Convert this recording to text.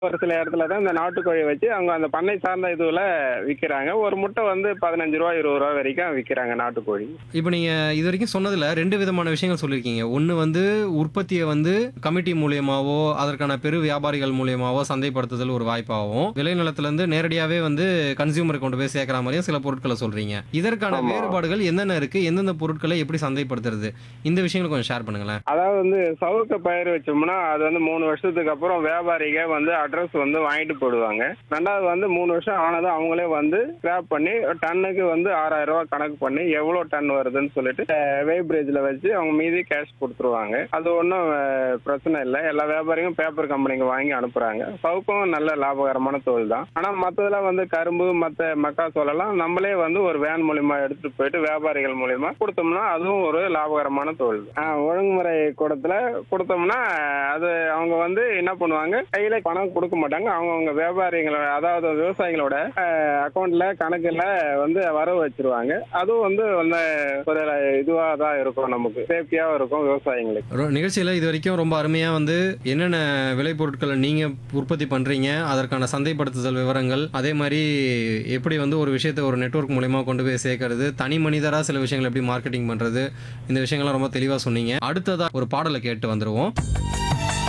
ஒரு சில இடத்துல தான் இந்த நாட்டுக்கோழி வச்சு அவங்க அந்த பண்ணை சார்ந்த இதுல விற்கிறாங்க ஒரு முட்டை வந்து பதினஞ்சு ரூபா இருபது ரூபா வரைக்கும் விற்கிறாங்க நாட்டுக்கோழி இப்போ நீங்கள் இது வரைக்கும் சொன்னதில் ரெண்டு விதமான விஷயங்கள் சொல்லியிருக்கீங்க ஒன்று வந்து உற்பத்தியை வந்து கமிட்டி மூலியமாவோ அதற்கான பெரு வியாபாரிகள் மூலியமாவோ சந்தைப்படுத்துதல் ஒரு வாய்ப்பாகவும் விளைநிலத்திலேருந்து நேரடியாகவே வந்து கன்சியூமருக்கு கொண்டு போய் சேர்க்குற மாதிரியும் சில பொருட்களை சொல்கிறீங்க இதற்கான ஆமா. வேறுபாடுகள் என்னென்ன இருக்குது எந்தெந்த பொருட்களை எப்படி சந்தைப்படுத்துறது இந்த விஷயங்களை கொஞ்சம் ஷேர் பண்ணுங்களேன் அதாவது வந்து சவுக்க பயிர் வச்சோம்னா அது வந்து மூணு வருஷத்துக்கு அப்புறம் வியாபாரிக வந்து அட்ரஸ் வந்து வாங்கிட்டு போடுவாங்க ரெண்டாவது வந்து மூணு வருஷம் ஆனதும் அவங்களே வந்து ஸ்கிராப் பண்ணி டன்னுக்கு வந்து ஆறாயிரம் ரூபாய் கணக்கு பண்ணி எவ்வளோ டன் வருதுன்னு சொல்லிட்டு வெய்பிரேஜில் வச்சு அவங்க மீதி கேஷ் கொடுத்துருவாங்க அது ஒன்றும் பிரச்சனை இல்லை எல்லா வியாபாரியும் பேப்பர் கம்பெனிக்கு வாங்கி அனுப்புறாங்க சவுக்கும் நல்ல லாபகரமான தொழில் தான் ஆனால் மற்றதெல்லாம் வந்து கரும்பு மற்ற மக்காச்சோளெல்லாம் நம்மளே வந்து ஒரு வேன் மூலியமா எடுத்துட்டு போயிட்டு வியாபாரிகள் மூலியமா கொடுத்தோம்னா அதுவும் ஒரு லாபகரமான தொழில் ஆ, ஒழுங்குமுறை கூடத்துல கொடுத்தோம்னா அது அவங்க வந்து என்ன பண்ணுவாங்க கையில பணம் கொடுக்க மாட்டாங்க அவங்கவுங்க வியாபாரிகளோட அதாவது விவசாயிகளோட அக்கௌண்ட்ல கணக்குல வந்து வரவு வச்சிருவாங்க அதுவும் வந்து அந்த ஒரு இதுவா தான் இருக்கும் நமக்கு சேஃப்டியாவும் இருக்கும் விவசாயிங்களுக்கு ரொ- நிகழ்ச்சியில் இது வரைக்கும் ரொம்ப அருமையாக வந்து என்னென்ன விளைபொருட்களை நீங்கள் உற்பத்தி பண்ணுறீங்க அதற்கான சந்தைப்படுத்துதல் விவரங்கள் அதே மாதிரி எப்படி வந்து ஒரு விஷயத்தை ஒரு நெட்வொர்க் மூலயமா கொண்டு போய் சேர்க்கறது தனி மனிதராக சில விஷயங்களை எப்படி மார்க்கெட்டிங் பண்ணுறது இந்த விஷயங்கள்லாம் ரொம்ப தெளிவாக சொன்னீங்க அடுத்ததாக ஒரு பாடலை கேட்டு வந்துடுவோம்